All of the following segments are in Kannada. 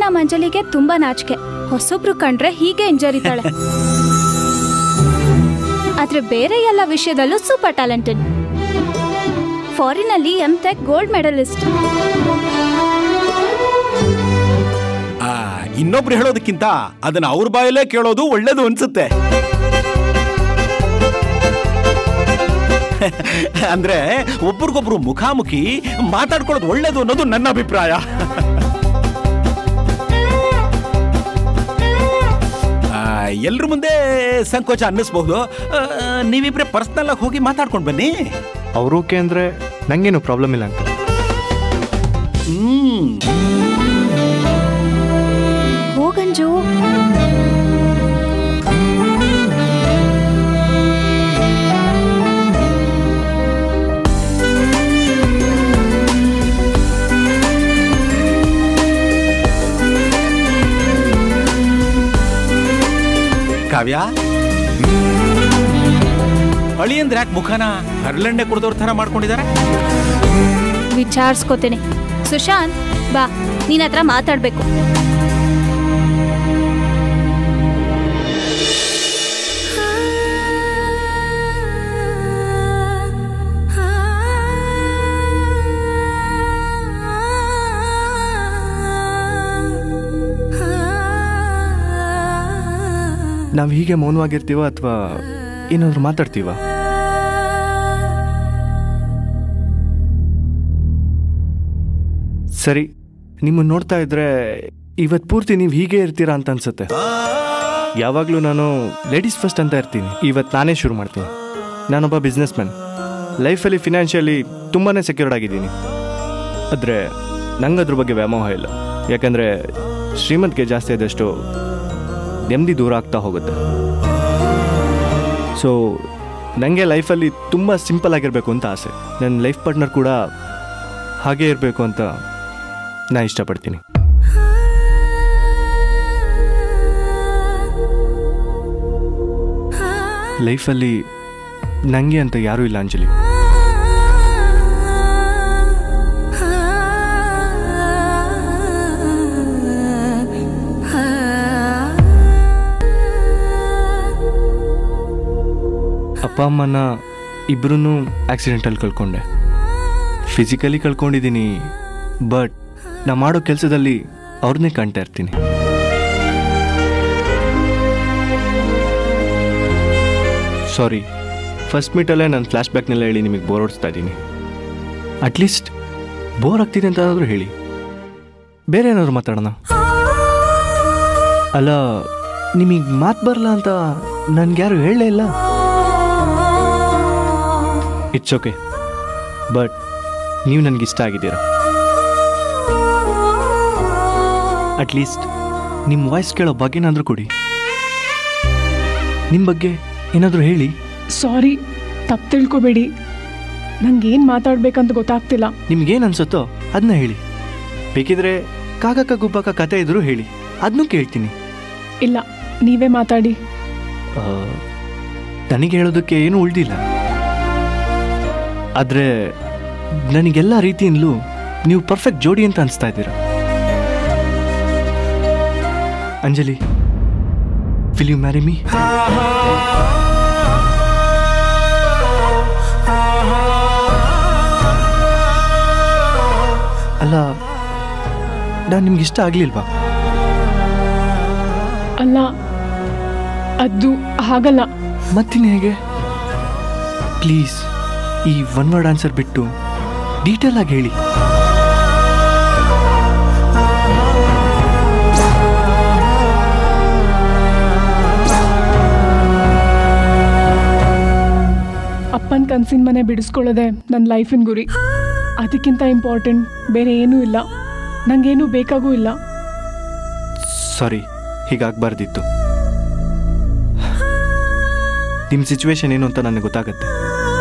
ನಮ್ಮ ಅಂಜಲಿಗೆ ತುಂಬಾ ನಾಚಿಕೆ ಹೊಸೊಬ್ರು ಕಂಡ್ರೆ ಹೀಗೆ ಹಿಂಜರಿತಾಳೆ ಆದ್ರೆ ಬೇರೆ ಎಲ್ಲ ವಿಷಯದಲ್ಲೂ ಸೂಪರ್ ಟ್ಯಾಲೆಂಟೆಡ್ ಫಾರಿನಲ್ಲಿ ಎಂ ಟೆಕ್ ಗೋಲ್ಡ್ ಮೆಡಲಿಸ್ಟ್ ಆ, ಇನ್ನೊಬ್ರು ಹೇಳೋದಕ್ಕಿಂತ ಅದನ್ನ ಅವ್ರ ಬಾಯಲ್ಲೇ ಕೇಳೋದು ಒಳ್ಳೇದು ಅನ್ಸುತ್ತೆ ಅಂದ್ರೆ ಒಬ್ರಿಗೊಬ್ರು ಮುಖಾಮುಖಿ ಮಾತಾಡ್ಕೊಳ್ಳೋದು ಒಳ್ಳೇದು ಅನ್ನೋದು ನನ್ನ ಅಭಿಪ್ರಾಯ ಎಲ್ರ ಮುಂದೆ ಸಂಕೋಚ ಅನ್ನಿಸ್ಬಹುದು ಆ, ನೀವಿಬ್ರೆ ಪರ್ಸ್ನಲ್ ಆಗಿ ಹೋಗಿ ಮಾತಾಡ್ಕೊಂಡು ಬನ್ನಿ ಅವ್ರು ಓಕೆ ಅಂದರೆ ನನಗೇನು ಪ್ರಾಬ್ಲಮ್ ಇಲ್ಲ ಅಂಕಲ್ ಹ್ಮ್ ಹೋಗಂಜು ಕಾವ್ಯ ಅಳಿ ಅಂದ್ರೆ ಯಾಕೆ ಮುಖನ ಹರಳೆಣ್ಣೆ ಕುಡ್ದವ್ರ ತರ ಮಾಡ್ಕೊಂಡಿದ್ದಾರೆ ವಿಚಾರಿಸ್ಕೋತೇನೆ ಸುಶಾಂತ್ ಬಾ ನೀನ್ ಹತ್ರ ಮಾತಾಡ್ಬೇಕು ನಾವು ಹೀಗೆ ಮೌನವಾಗಿರ್ತೀವ ಅಥವಾ ಏನಾದರೂ ಮಾತಾಡ್ತೀವ ಸರಿ ನಿಮ್ಮನ್ನು ನೋಡ್ತಾ ಇದ್ರೆ ಇವತ್ತು ಪೂರ್ತಿ ನೀವು ಹೀಗೆ ಇರ್ತೀರಾ ಅಂತ ಅನ್ಸುತ್ತೆ ಯಾವಾಗಲೂ ನಾನು ಲೇಡೀಸ್ ಫಸ್ಟ್ ಅಂತ ಇರ್ತೀನಿ ಇವತ್ತು ನಾನೇ ಶುರು ಮಾಡ್ತೀನಿ ನಾನೊಬ್ಬ ಬಿಸ್ನೆಸ್ ಮ್ಯಾನ್ ಲೈಫಲ್ಲಿ ಫಿನಾನ್ಷಿಯಲಿ ತುಂಬಾ ಸೆಕ್ಯೂರ್ಡ್ ಆಗಿದ್ದೀನಿ ಆದರೆ ನಂಗೆ ಅದ್ರ ಬಗ್ಗೆ ವ್ಯಾಮೋಹ ಇಲ್ಲ ಯಾಕಂದರೆ ಶ್ರೀಮಂತಿಗೆ ಜಾಸ್ತಿ ಆದಷ್ಟು ನೆಮ್ಮದಿ ದೂರ ಆಗ್ತಾ ಹೋಗುತ್ತೆ ಸೊ ನನಗೆ ಲೈಫಲ್ಲಿ ತುಂಬ ಸಿಂಪಲ್ ಆಗಿರಬೇಕು ಅಂತ ಆಸೆ ನನ್ನ ಲೈಫ್ ಪಾರ್ಟ್ನರ್ ಕೂಡ ಹಾಗೇ ಇರಬೇಕು ಅಂತ ನಾ ಇಷ್ಟಪಡ್ತೀನಿ ಲೈಫಲ್ಲಿ ನನಗೆ ಅಂತ ಯಾರೂ ಇಲ್ಲ ಅಂಜಲಿ ಅಪ್ಪ ಅಮ್ಮನ ಇಬ್ಬರೂ ಆಕ್ಸಿಡೆಂಟಲ್ಲಿ ಕಳ್ಕೊಂಡೆ ಫಿಸಿಕಲಿ ಕಳ್ಕೊಂಡಿದ್ದೀನಿ ಬಟ್ ನಾ ಮಾಡೋ ಕೆಲಸದಲ್ಲಿ ಅವ್ರನ್ನೇ ಕಾಣ್ತಾ ಇರ್ತೀನಿ ಸಾರಿ ಫಸ್ಟ್ ಮೀಟಲ್ಲೇ ನಾನು ಫ್ಲ್ಯಾಶ್ ಬ್ಯಾಕ್ನೆಲ್ಲ ಹೇಳಿ ನಿಮಗೆ ಬೋರ್ ಹೊಡಿಸ್ತಾ ಇದ್ದೀನಿ ಅಟ್ಲೀಸ್ಟ್ ಬೋರ್ ಆಗ್ತಿದೆ ಅಂತ ಆದರೂ ಹೇಳಿ ಬೇರೆ ಏನಾದ್ರು ಮಾತಾಡೋಣ ಅಲ್ಲ ನಿಮಗೆ ಮಾತು ಬರಲ್ಲ ಅಂತ ನನ್ಗೆ ಯಾರು ಹೇಳಲೇ ಇಲ್ಲ ಇಟ್ಸ್ ಓಕೆ ಬಟ್ ನೀವು ನನಗೆ ಇಷ್ಟ ಆಗಿದ್ದೀರಾ ಅಟ್ಲೀಸ್ಟ್ ನಿಮ್ಮ ವಾಯ್ಸ್ ಕೇಳೋ ಬಗ್ಗೆನಾದರೂ ಕೊಡಿ ನಿಮ್ಮ ಬಗ್ಗೆ ಏನಾದರೂ ಹೇಳಿ ಸಾರಿ ತಪ್ಪು ತಿಳ್ಕೊಬೇಡಿ ನಂಗೇನು ಮಾತಾಡ್ಬೇಕಂತ ಗೊತ್ತಾಗ್ತಿಲ್ಲ ನಿಮ್ಗೇನು ಅನ್ಸುತ್ತೋ ಅದನ್ನ ಹೇಳಿ ಬೇಕಿದ್ರೆ ಕಾಕಕ್ಕ ಗುಬ್ಬಕ್ಕ ಕತೆ ಇದ್ರೂ ಹೇಳಿ ಅದನ್ನೂ ಕೇಳ್ತೀನಿ ಇಲ್ಲ ನೀವೇ ಮಾತಾಡಿ ಆ, ನನಗೆ ಹೇಳೋದಕ್ಕೆ ಏನೂ ಉಳ್ದಿಲ್ಲ ಆದರೆ ನನಗೆಲ್ಲ ರೀತಿಯಿಂದಲೂ ನೀವು ಪರ್ಫೆಕ್ಟ್ ಜೋಡಿ ಅಂತ ಅನಿಸ್ತಾ ಇದ್ದೀರಾ Anjali will you marry me ಅಲ್ಲ ನಾನು ನಿಮ್ಗೆ ಇಷ್ಟ ಆಗಲಿಲ್ವಾ ಅಲ್ಲ ಅದು ಹಾಗಲ್ಲ ಮತ್ತಿನ್ ಹೇಗೆ ಪ್ಲೀಸ್ ಈ ಒನ್ ವರ್ಡ್ ಆನ್ಸರ್ ಬಿಟ್ಟು ಡೀಟೇಲ್ ಆಗಿ ಹೇಳಿ ಅಪ್ಪನ ಕನ್ಸಿನ ಮನೆ ಬಿಡಿಸ್ಕೊಳ್ಳೋದೆ ನನ್ನ ಲೈಫಿನ ಗುರಿ ಅದಕ್ಕಿಂತ ಇಂಪಾರ್ಟೆಂಟ್ ಬೇರೆ ಏನೂ ಇಲ್ಲ ನಂಗೇನೂ ಬೇಕಾಗೂ ಇಲ್ಲ ಸಾರಿ ಹೀಗಾಗಬಾರ್ದಿತ್ತು ನಿಮ್ಮ ಸಿಚುವೇಶನ್ ಏನು ಅಂತ ನನಗೆ ಗೊತ್ತಾಗತ್ತೆ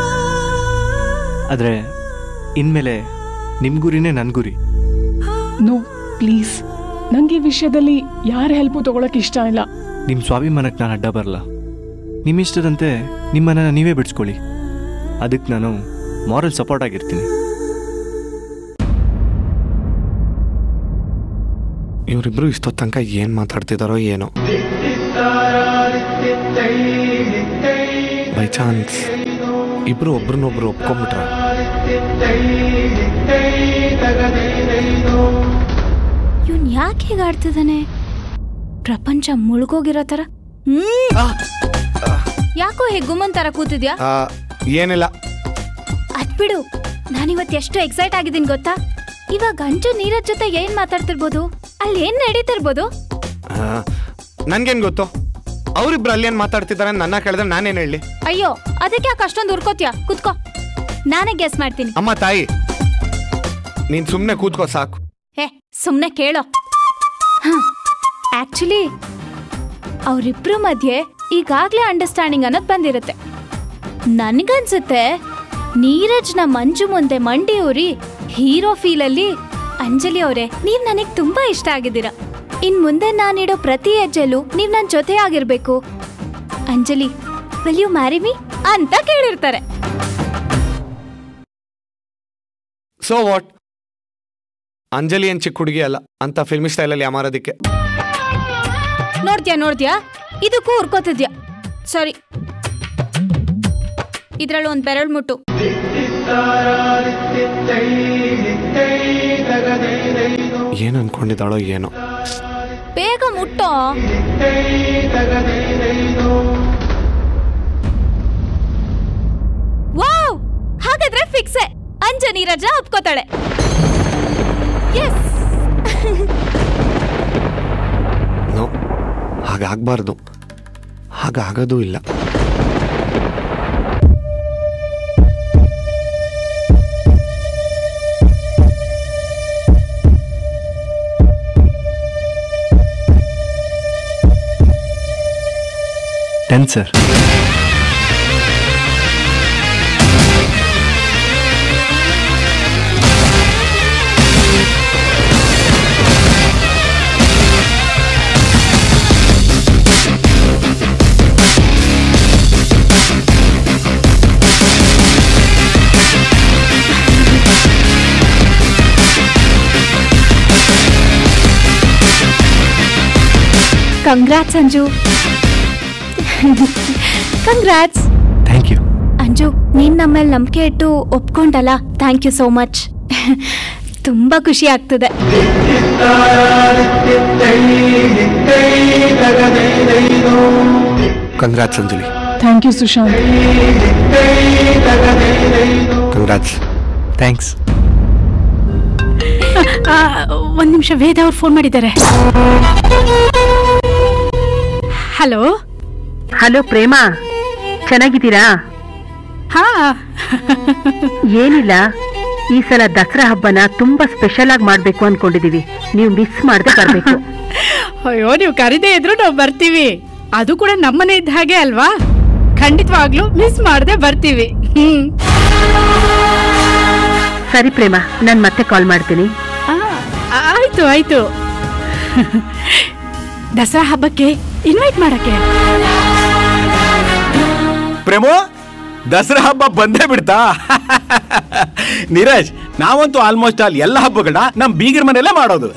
ಆದರೆ ಇನ್ಮೇಲೆ ನಿಮ್ಮ ಗುರಿನೇ ನನ್ನ ಗುರಿ ನೋ ಪ್ಲೀಸ್ ನಂಗೆ ಈ ವಿಷಯದಲ್ಲಿ ಯಾರ ಹೆಲ್ಪು ತಗೊಳಕ್ ಇಷ್ಟ ಇಲ್ಲ ನಿಮ್ಮ ಸ್ವಾಭಿಮಾನಕ್ಕೆ ನಾನು ಅಡ್ಡ ಬರಲ್ಲ ನಿಮ್ಮ ಇಷ್ಟದಂತೆ ನಿಮ್ಮನ್ನ ನೀವೇ ಬಿಡಿಸ್ಕೊಳ್ಳಿ ಅದಕ್ಕೆ ನಾನು ಮಾರಲ್ ಸಪೋರ್ಟ್ ಆಗಿರ್ತೀನಿ ಇವರಿಬ್ರು ಇಷ್ಟೊತ್ತು ತನಕ ಏನು ಮಾತಾಡ್ತಿದ್ದಾರೋ ಏನೋ ಬೈ ಚಾನ್ಸ್ ಇಬ್ರು ಒಬ್ರನ್ನೊಬ್ರು ಒಪ್ಕೊಂಡ್ಬಿಟ್ರ ಇವ್ನ್ ಯಾಕೆ ಹೀಗೆ ಆಡ್ತಿದ್ದಾನೆ ಪ್ರಪಂಚ ಮುಳುಗೋಗಿರೋ ಥರ ಹ್ಮ್ ಯಾಕೋ ಹೆಗ್ಗುಮನ್ ತರ ಕೂತಿದ್ಯಾ ಏನಿಲ್ಲ ಅದ್ಬಿಡು ನಾನಿವತ್ತು ಎಷ್ಟು ಎಕ್ಸೈಟ್ ಆಗಿದ್ದೀನಿ ಗೊತ್ತಾ ಇವಾಗ ಅಂಜು ನೀರಜ್ ಜೊತೆ ಏನ್ ಮಾತಾಡ್ತಿರ್ಬೋದು ಅಲ್ಲಿ ಏನ್ ನಡೀತಿರ್ಬೋದು ನನ್ಗೇನು ಗೊತ್ತು ಅವರಿಬ್ರು ಅಲ್ಲಿ ಏನು ಮಾತಾಡ್ತಿದ್ದಾರೆ ಅಂತ ನನ್ನ ಕೇಳಿದ್ರೆ ನಾನೇನು ಹೇಳಿ ಅಯ್ಯೋ ಅದಕ್ಕೆ ಯಾಕೆ ಅಷ್ಟೊಂದು ಉರ್ಕೋತ್ಯಾ ಕುತ್ಕೋ ನಾನೇ ಗೆಸ್ ಮಾಡ್ತೀನಿ ಅಮ್ಮ ತಾಯಿ ನೀನು ಸುಮ್ಮನೆ ಕೂತ್ಕೋ ಸಾಕು ಏ ಸುಮ್ನೆ ಕೇಳೋ ಆಕ್ಚುಲಿ ಅವರಿಬ್ರು ಮಧ್ಯೆ ಈಗಾಗ್ಲೇ ಅಂಡರ್ಸ್ಟ್ಯಾಂಡಿಂಗ್ ಅನ್ನೋದು ಬಂದಿರುತ್ತೆ ನನ್ಗನ್ಸುತ್ತೆ ನೀರಜ್ನ ಮಂಜು ಮುಂದೆ ಮಂಡಿ ಊರಿ ಹೀರೋ ಫೀಲಲ್ಲಿ ಅಂಜಲಿ ಅವರೇ ನೀವ್ ನನಗ್ ತುಂಬಾ ಇಷ್ಟ ಆಗಿದ್ದೀರಾ ಇನ್ ಮುಂದೆ ನಾನಿಡೋ ಪ್ರತಿ ಹೆಜ್ಜೆಲು ನೀವ್ ನನ್ ಜೊತೆ ಆಗಿರ್ಬೇಕು Anjali will you marry me ಅಂತ ಕೇಳಿರ್ತಾರೆ ಸೊ ವಾಟ್ ಅಂಜಲಿ ಏನ್ ಚಿಕ್ಕ ಹುಡುಗಿ ಅಲ್ಲ ಅಂತ ಫಿಲ್ಮಿ ಸ್ಟೈಲಲ್ಲಿ ಯಾಮಾರೋದಕ್ಕೆ ನೋಡ್ದ್ಯಾ ನೋಡ್ದ್ಯಾ ಇದಕ್ಕೂ ಉರ್ಕೋತಿದ್ಯಾ ಸಾರಿ ಇದ್ರಲ್ಲಿ ಒಂದ್ ಬೆರಳು ಮುಟ್ಟು ಏನು ಅನ್ಕೊಂಡಿದ್ದಾಳೋ ಏನೋ ಬೇಗ ಮುಟ್ಟೋ ವಾವ್ ಹಾಗಾದ್ರೆ ಫಿಕ್ಸೆ ಅಂಜನಿ ರಜಾ ಒಪ್ಕೋತಾಳೆ ಎಸ್ ನೋ ಹಾಗಾಗಬಾರ್ದು ಹಾಗಾಗೋದೂ ಇಲ್ಲ ten sir congrats Anju congrats thank you Anju ನೀನ್ ನಮ್ಮೇಲೆ ನಂಬಿಕೆ ಇಟ್ಟು ಒಪ್ಕೊಂಡಲ್ಲ ಥ್ಯಾಂಕ್ ಯು ಸೋ ಮಚ್ ತುಂಬಾ ಖುಷಿ ಆಗ್ತದೆ congrats Anjali thank you Sushanth congrats thanks ಒಂದು ನಿಮಿಷ ವೇದ ಅವ್ರು ಫೋನ್ ಮಾಡಿದ್ದಾರೆ ಹಲೋ ಹಲೋ ಪ್ರೇಮ ಚೆನ್ನಾಗಿದ್ದೀರಾ ಹಾ ಏನಿಲ್ಲ ಈ ಸಲ ದಸರಾ ಹಬ್ಬನ ತುಂಬಾ ಸ್ಪೆಷಲ್ ಆಗಿ ಮಾಡ್ಬೇಕು ಅನ್ಕೊಂಡಿದೀವಿ ನೀವು ಮಿಸ್ ಮಾಡದೆ ಬರ್ಬೇಕು ಅಯ್ಯೋ ನೀವು ಕರಿದೇ ಇದ್ರು ನಾವು ಬರ್ತೀವಿ ಅದು ಕೂಡ ನಮ್ಮನೆ ಇದ್ದ ಹಾಗೆ ಅಲ್ವಾ ಖಂಡಿತವಾಗ್ಲೂ ಮಿಸ್ ಮಾಡದೆ ಬರ್ತೀವಿ ಹ್ಮ್ ಸರಿ ಪ್ರೇಮ ನಾನ್ ಮತ್ತೆ ಕಾಲ್ ಮಾಡ್ತೀನಿ ಆ, ಆಯ್ತು ಆಯ್ತು ದಸರಾ ಹಬ್ಬಕ್ಕೆ ಇನ್ವೈಟ್ ಮಾಡಕ್ಕೆ ಪ್ರೇಮೋ ದಸರಾ ಹಬ್ಬ ಬಂದೇ ಬಿಡ್ತಾ ನೀರಜ್ ನಾವಂತೂ ಆಲ್ಮೋಸ್ಟ್ ಆಲ್ ಎಲ್ಲ ಹಬ್ಬಗಳನ್ನ ನಮ್ ಬೀಗರ ಮನೆಯಲ್ಲೇ ಮಾಡೋದು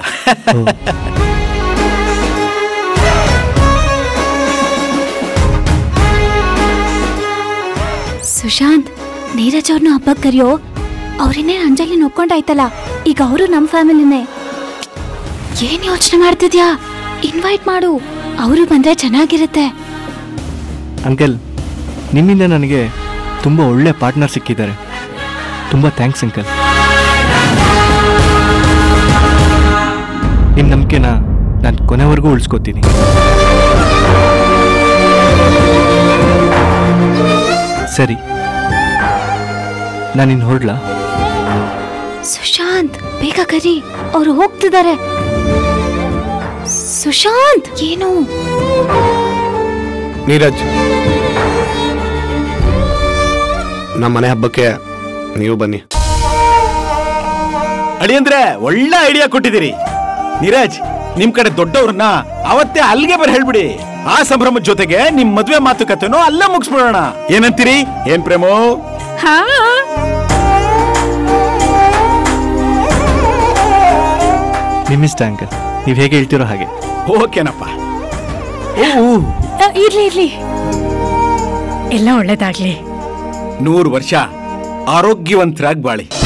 ಸುಶಾಂತ್ ನೀರಜ್ ಅವ್ರನ್ನ ಹಬ್ಬಕ್ಕೆ ಕರಿಯೋ ಅವ್ರನ್ನೇ ಅಂಜಲಿ ನೋಡ್ಕೊಂಡಾಯ್ತಲ್ಲ ಈಗ ಅವರು ನಮ್ಮ ಫ್ಯಾಮಿಲಿನೇ ಏನ್ ಯೋಚನೆ ಮಾಡ್ತಿದ್ಯಾ ಇನ್ವೈಟ್ ಮಾಡು ಅವರು ಬಂದ್ರೆ ಚೆನ್ನಾಗಿರುತ್ತೆ ಅಂಕಲ್ ನಿಮ್ಮಿಂದ ನನಗೆ ತುಂಬ ಒಳ್ಳೆ ಪಾರ್ಟ್ನರ್ ಸಿಕ್ಕಿದ್ದಾರೆ ತುಂಬ ಥ್ಯಾಂಕ್ಸ್ ಅಂಕಲ್ ನಿಮ್ಮ ನಂಬಿಕೆನ ನಾನು ಕೊನೆವರೆಗೂ ಉಳಿಸ್ಕೋತೀನಿ ಸರಿ ನಾನಿನ್ನು ಹೊರಡ್ಲಾ ಸುಶಾಂತ್ ಬೇಗ ಕರಿ ಅವ್ರು ಹೋಗ್ತಿದ್ದಾರೆ ಸುಶಾಂತ್ ಏನು ನೀರಜ್ ನಮ್ಮ ಮನೆ ಹಬ್ಬಕ್ಕೆ ನೀವು ಬನ್ನಿ ಅಳಿಯಂದ್ರೆ ಒಳ್ಳೆ ಐಡಿಯಾ ಕೊಟ್ಟಿದ್ದೀರಿ ನೀರಜ್ ನಿಮ್ ಕಡೆ ದೊಡ್ಡವ್ರನ್ನ ಅವತ್ತೇ ಅಲ್ಲಿಗೆ ಬರ ಹೇಳ್ಬಿಡಿ ಆ ಸಂಭ್ರಮದ ಜೊತೆಗೆ ನಿಮ್ ಮದ್ವೆ ಮಾತುಕತೆನೂ ಅಲ್ಲೇ ಮುಗಿಸ್ಬಿಡೋಣ ಏನಂತೀರಿ ಏನ್ ಪ್ರೇಮೋ ಹಾ ನಿಮ್ಮಿಷ್ಟ ಅಂಕಲ್ ನೀವು ಹೇಗೆ ಹೇಳ್ತಿರೋ ಹಾಗೆ ಓಕೆನಪ್ಪ ಆ, ಇರ್ಲಿ ಇರ್ಲಿ ಎಲ್ಲ ಒಳ್ಳೇದಾಗ್ಲಿ ನೂರು ವರ್ಷ ಆರೋಗ್ಯವಂತರಾಗಿ ಬಾಳಿ